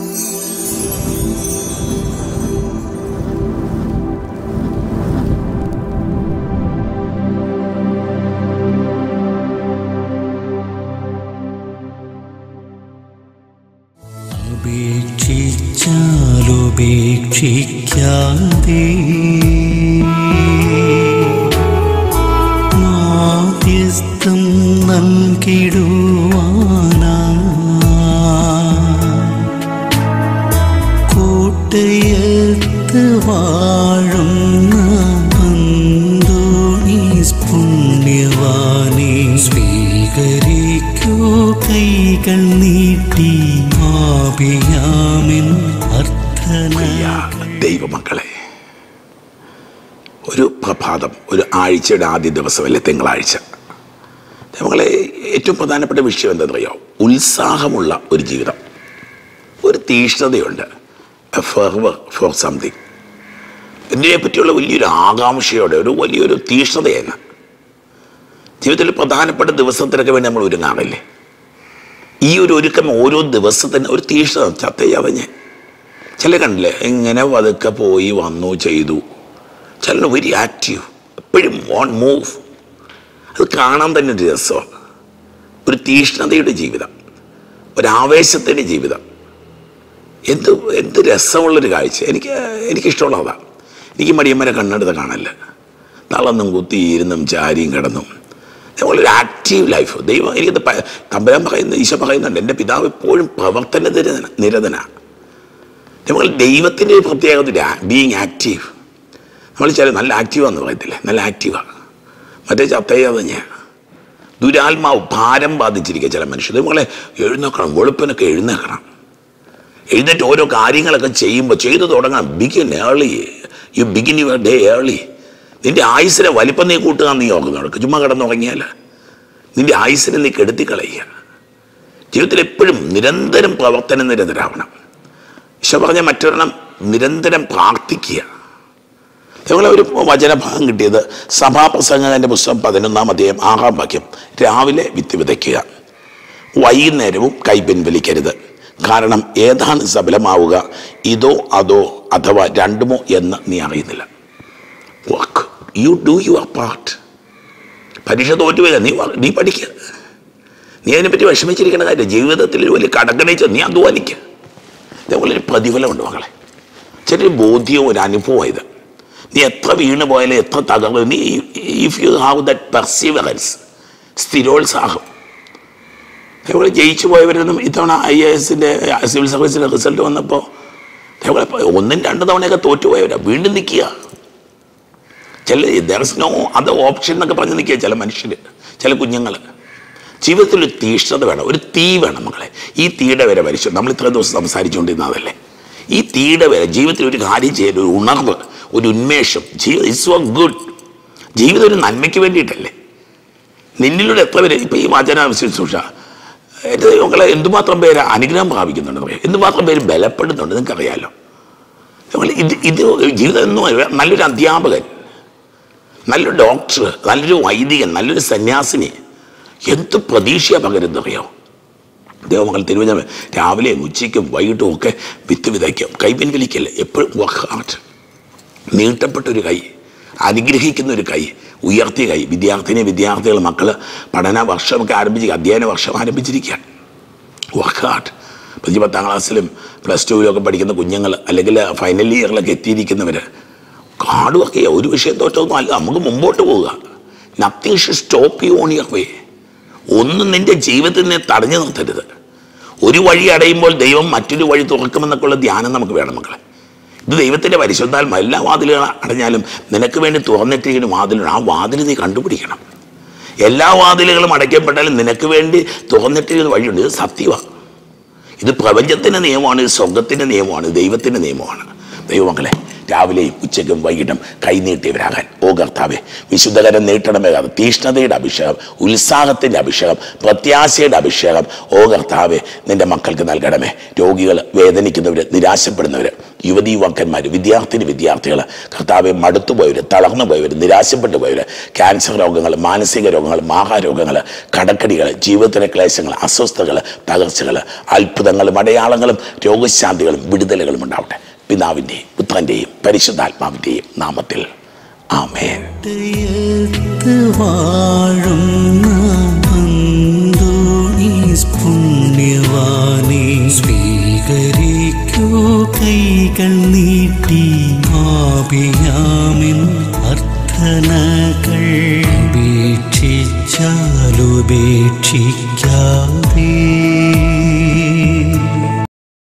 ഉപേക്ഷിച്ചാലുപേക്ഷിക്കാതെ മാധ്യസ്ഥം നൽകിടുവാനാ കോട്ടയത്ത് വാഴുന്ന അന്തോണീസ് പുണ്യവാനെ സ്വീകരിക്കൂ കൈകൾ നീട്ടി ആപിയാമിൻ പ്രിയ അർത്ഥന ദൈവമക്കളെ ഒരു പ്രഭാതം ഒരു ആഴ്ചയുടെ ആദ്യ ദിവസമല്ലേ തിങ്കളാഴ്ച നമ്മളെ ഏറ്റവും പ്രധാനപ്പെട്ട വിഷയം എന്താണെന്നറിയോ ഉത്സാഹമുള്ള ഒരു ജീവിതം ഒരു തീഷ്ണതയുണ്ട് ഫെർവർ ഫോർ സംതിങ് ഇതിനെ പറ്റിയുള്ള വലിയൊരു ആകാംക്ഷയോടെ ഒരു വലിയൊരു തീഷ്ണതയാണ് ജീവിതത്തിൽ പ്രധാനപ്പെട്ട ദിവസത്തിനൊക്കെ വേണ്ടി നമ്മൾ ഒരുങ്ങാറില്ലേ ഈ ഒരു ഒരുക്കം ഓരോ ദിവസത്തിന് ഒരു തീഷ്ണത ചത്തയ്യാതെ ചില കണ്ടില്ലേ ഇങ്ങനെ പതുക്കെ പോയി വന്നു ചെയ്തു ചില വെരി ആക്റ്റീവ് എപ്പോഴും ഓൺ മൂവ് അത് കാണാൻ തന്നെ ഒരു രസമാണ് ഒരു തീഷ്ണതയുടെ ജീവിതം ഒരാവേശത്തിൻ്റെ ജീവിതം എന്ത് എന്ത് രസമുള്ളൊരു കാഴ്ച എനിക്ക് എനിക്കിഷ്ടമുള്ളതാണ് എനിക്ക് മടിയന്മാരെ കണ്ണെടുത്ത് കാണല്ല നാളൊന്നും കുത്തി ഇരുന്നും ചാരിയും കിടന്നും നമ്മളൊരു ആക്റ്റീവ് ലൈഫ് ദൈവം എനിക്കത് പ- തമ്പുരാൻ പറയുന്ന ഈശോ പറയുന്നുണ്ട് എൻ്റെ പിതാവ് എപ്പോഴും പ്രവർത്തന നിരതന നിരതനാണ് നമ്മൾ ദൈവത്തിൻ്റെ ഒരു പ്രത്യേകത ബീങ് ആക്റ്റീവ് നമ്മൾ ചില നല്ല ആക്റ്റീവാന്ന് പറയത്തില്ലേ നല്ല ആക്റ്റീവാണ് മറ്റേ ചത്തയ്യാതെ ഞാൻ ദുരാത്മാവ് ഭാരം ബാധിച്ചിരിക്കുക ചില മനുഷ്യർ നമ്മളെ എഴുന്നേക്കണം വെളുപ്പിനൊക്കെ എഴുന്നേക്കണം എഴുന്നേറ്റ് ഓരോ കാര്യങ്ങളൊക്കെ ചെയ്യുമ്പോൾ ചെയ്തു തുടങ്ങാം begin early you begin your day early നിന്റെ ആയുസിനെ വലിപ്പം നീ കൂട്ടുക നീ ഓർക്കുന്നു നടക്കും ചുമ്മാ കിടന്നുറങ്ങിയാൽ നിന്റെ ആയുസിനെ നീ കെടുത്തി കളയുക ജീവിതത്തിൽ എപ്പോഴും നിരന്തരം പ്രവർത്തന നിരതരാവണം ഈശോ പറഞ്ഞ മറ്റൊരെണ്ണം നിരന്തരം പ്രാർത്ഥിക്കുക ഞങ്ങളെ ഒരു വചനഭാഗം കിട്ടിയത് സഭാപ്രസംഗൻ്റെ പുസ്തകം പതിനൊന്നാം അധ്യായം ആറാം വാക്യം രാവിലെ വിത്ത് വിതയ്ക്കുക വൈകുന്നേരവും കൈ പിൻവലിക്കരുത് കാരണം ഏതാണ് സഫലമാവുക ഇതോ അതോ അഥവാ രണ്ടുമോ എന്ന് നീ അറിയുന്നില്ല work you do your part പരീക്ഷ തോറ്റുപോയ നീ വ- നീ പഠിക്കുക നീ അതിനെപ്പറ്റി വിഷമിച്ചിരിക്കുന്ന കാര്യം ജീവിതത്തിൽ ഒരു വലിയ കടക്കണിച്ച് നീ അധ്വാനിക്കുക ഇതേപോലെ ഒരു പ്രതിഫലമുണ്ട് മകളെ ചെറിയൊരു ബോധ്യവും ഒരു അനുഭവം ഇത് നീ എത്ര വീണ് പോയാലും എത്ര തകർന്നു നീ if you have that perseverance സ്ഥിരോത്സാഹം ഇതേപോലെ ജയിച്ചു പോയവരൊന്നും ഇത്തവണ ഐ എ എസിൻ്റെ സിവിൽ സർവീസിൻ്റെ റിസൾട്ട് വന്നപ്പോൾ ഇതേപോലെ ഇപ്പൊ ഒന്നും രണ്ടും തവണയൊക്കെ തോറ്റുപോയവരാ വീണ്ടും നിൽക്കുക ചില ദർസ് നോ അത് ഓപ്ഷൻ എന്നൊക്കെ പറഞ്ഞ് നിൽക്കുക ചില മനുഷ്യർ ചില കുഞ്ഞുങ്ങൾ ജീവിതത്തിൽ ഒരു തീഷ്ണത വേണം ഒരു തീ വേണം മക്കളെ ഈ തീയുടെ വരെ വരച്ചു നമ്മൾ ഇത്രയും ദിവസം സംസാരിച്ചുകൊണ്ടിരുന്നതല്ലേ ഈ തീയുടെ വരെ ജീവിതത്തിൽ ഒരു കാര്യം ചെയ്യാൻ ഒരു ഉണർവ് ഒരു ഉന്മേഷം ജീവിതം ഇറ്റ്സ് സോ ഗുഡ് ജീവിതം ഒരു നന്മയ്ക്ക് വേണ്ടിയിട്ടല്ലേ നിന്നിലൂടെ എത്ര പേര് ഇപ്പം ഈ വചന ശുശ്രൂഷ എൻ്റെ മക്കളെ എന്തുമാത്രം പേര് അനുഗ്രഹം പ്രാപിക്കുന്നുണ്ടെന്ന് പറയാം എന്തുമാത്രം പേര് ബലപ്പെടുന്നുണ്ട് നിങ്ങൾക്കറിയാലോ നമ്മൾ ഇത് ഇത് ജീവിതം എന്നും അല്ല, നല്ലൊരു അധ്യാപകൻ നല്ലൊരു ഡോക്ടർ നല്ലൊരു വൈദികൻ നല്ലൊരു സന്യാസിനി എന്ത് പ്രതീക്ഷയാണ് പകരുന്നറിയോ ദൈവമകൾ തിരുവനന്തപുരം രാവിലെയും ഉച്ചയ്ക്കും വൈകിട്ടും ഒക്കെ വിത്ത് വിതയ്ക്കും കൈ പിൻവലിക്കല്ലേ എപ്പോഴും വർക്ക് ഹാർട്ട് നീട്ടപ്പെട്ടൊരു കൈ അനുഗ്രഹിക്കുന്ന ഒരു കൈ ഉയർത്തിയ കൈ വിദ്യാർത്ഥിനി വിദ്യാർത്ഥികൾ മക്കൾ പഠന വർഷമൊക്കെ ആരംഭിച്ച് അധ്യയന വർഷം ആരംഭിച്ചിരിക്കുകയാണ് വർക്ക് ഹാർട്ട് പതി പത്താം ക്ലാസ്സിലും പ്ലസ് ടുവിലൊക്കെ പഠിക്കുന്ന കുഞ്ഞുങ്ങൾ അല്ലെങ്കിൽ ഫൈനൽ ഇയറിലൊക്കെ എത്തിയിരിക്കുന്നവർ കാട് വർക്ക് ചെയ്യുക ഒരു വിഷയം തോറ്റൊന്നും അല്ല നമുക്ക് മുമ്പോട്ട് പോവുക nothing should stop you on your way ഒന്നും നിന്റെ ജീവിതത്തിൽ നിന്ന് തടഞ്ഞു നിർത്തരുത് ഒരു വഴി അടയുമ്പോൾ ദൈവം മറ്റൊരു വഴി തുറക്കുമെന്നൊക്കെ ഉള്ള ധ്യാനം നമുക്ക് വേണം മക്കളെ ഇത് ദൈവത്തിൻ്റെ പരിശുദ്ധാത്മ എല്ലാ വാതിലുകൾ അടഞ്ഞാലും നിനക്ക് വേണ്ടി തുറന്നിട്ടിരിക്കുന്ന വാതിലുണ്ട് ആ വാതിൽ നീ കണ്ടുപിടിക്കണം എല്ലാ വാതിലുകളും അടയ്ക്കപ്പെട്ടാലും നിനക്ക് വേണ്ടി തുറന്നിട്ടിരിക്കുന്ന വഴിയുണ്ട് ഇത് സത്യമാണ് ഇത് പ്രപഞ്ചത്തിൻ്റെ നിയമമാണ് ഇത് സ്വർഗത്തിൻ്റെ നിയമമാണ് ദൈവത്തിൻ്റെ നിയമമാണ് ദൈവമക്കളെ രാവിലെയും ഉച്ചയ്ക്കും വൈകിട്ടും കൈനീട്ടിയവരാകാൻ ഓ കർത്താവെ വിശുദ്ധകരം നീട്ടണമേ അത് തീഷ്ണതയുടെ അഭിഷേകം ഉത്സാഹത്തിൻ്റെ അഭിഷേകം പ്രത്യാശയുടെ അഭിഷേകം ഓ കർത്താവെ നിന്റെ മക്കൾക്ക് നൽകണമേ രോഗികൾ വേദനിക്കുന്നവർ നിരാശപ്പെടുന്നവർ യുവതി യുവാക്കന്മാർ വിദ്യാർത്ഥിനി വിദ്യാർത്ഥികൾ കർത്താവെ മടുത്തുപോയവർ തളർന്നു പോയവർ നിരാശപ്പെട്ടു പോയവർ ക്യാൻസർ രോഗങ്ങൾ മാനസിക രോഗങ്ങൾ മാഹാരോഗങ്ങൾ കടക്കടികൾ ജീവിതത്തിലെ ക്ലേശങ്ങൾ അസ്വസ്ഥതകൾ തകർച്ചകൾ അത്ഭുതങ്ങളും അടയാളങ്ങളും രോഗശാന്തികളും വിടുതലുകളും ഉണ്ടാവട്ടെ പിതാവിൻ്റെയും പുത്രൻ്റെയും പരിശുദ്ധാത്മാവിൻ്റെയും നാമത്തിൽ ആമേൻ ഹൃദയത്ത് വാഴുന്ന അന്തോണീസ് പുണ്യവാനെ സ്വീകരിക്കൂ കൈകൾ നീട്ടി ആപിയാമിൻ അർത്ഥനകൾ ഉപേക്ഷിച്ചാലുപേക്ഷിക്കാതെ